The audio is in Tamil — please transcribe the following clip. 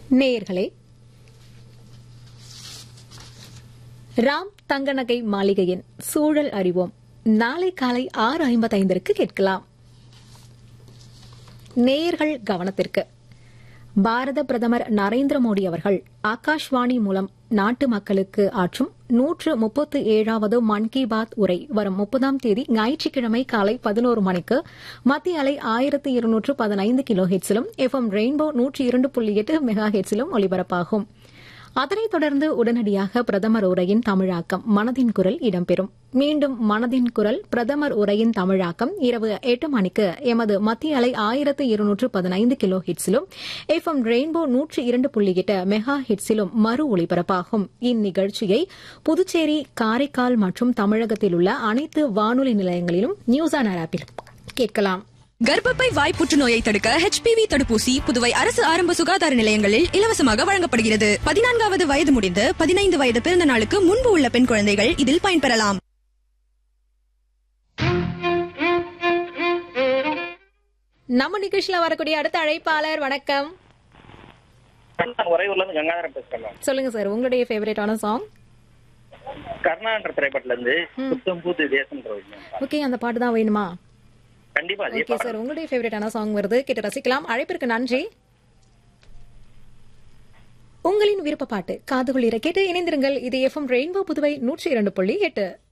நேயர்களே ராம் தங்கநகை மாளிகையின் சூழல் அறிவோம் நாளை காலை ஆறு ஐம்பத்தைந்திற்கு கேட்கலாம் நேயர்கள் கவனத்திற்கு பாரத பிரதமர் நரேந்திர மோடி அவர்கள் ஆகாஷ்வாணி மூலம் நாட்டு மக்களுக்கு ஆற்றும் நூற்று முப்பத்து ஏழாவது மன் கி பாத் உரை வரும் முப்பதாம் தேதி ஞாயிற்றுக்கிழமை காலை பதினோரு மணிக்கு மத்திய அலை ஆயிரத்து இருநூற்று பதினைந்து கிலோ ஹெட்ஸிலும் எஃப்எம் ரெயின்போ நூற்றி இரண்டு புள்ளி எட்டு மெகா ஹெட்ஸிலும் ஒலிபரப்பாகும் அதனைத் தொடர்ந்து உடனடியாக பிரதமர் உரையின் தமிழாக்கம் மனதின் குரல் இடம்பெறும் மீண்டும் மனதின் குரல் பிரதமர் உரையின் தமிழாக்கம் இரவு எட்டு மணிக்கு எமது மத்திய அலை ஆயிரத்து இருநூற்று பதினைந்து கிலோ ஹிட்ஸிலும் எஃப்எம் ரெயின்போ நூற்று இரண்டு புள்ளி எட்டு மெகா ஹிட்ஸிலும் மறு ஒலிபரப்பாகும் இந்நிகழ்ச்சியை புதுச்சேரி காரைக்கால் மற்றும் தமிழகத்தில் உள்ள அனைத்து வானொலி நிலையங்களிலும் நியூஸ் ஆன் ஆப்பில் கேட்கலாம் கர்ப்பப்பை வாய் புற்றுநோயை தடுக்க ஹெச்பிவி தடுப்பூசி புதுவை அரசு ஆரம்ப சுகாதார நிலையங்களில் இலவசமாக வழங்கப்படுகிறது பதினான்காவது வயது முடிந்து பதினைந்து வயது பிறந்த நாளுக்கு முன்பு உள்ள பெண் குழந்தைகள் இதில் பயன்பெறலாம் நம்ம நிகழ்ச்சியில வரக்கூடிய அடுத்த அழைப்பாளர் வணக்கம் நான் உறையூர்ல இருந்து கங்காதரன் பேசுறேன் மேம். சொல்லுங்க சார் உங்களுடைய ஃபேவரட்டான சாங் கர்ணான்ற திரைப்படத்துல இருந்து புத்தம் புது தேசம்ன்ற ஒரு மேம். ஓகே அந்த பாட்டு தான் வேணுமா கண்டிப்பா அதே ஓகே சார் உங்களுடைய ஃபேவரட்டான சாங் வருது கேட்டு ரசிக்கலாம் அழைப்பிற்கு நன்றி உங்களின் விருப்ப பாட்டு காதுகுளிர கேட்டு இணைந்திருங்கள் இது எஃப்எம் ரெயின்போ புதுவை நூற்றி இரண்டு புள்ளி எட்டு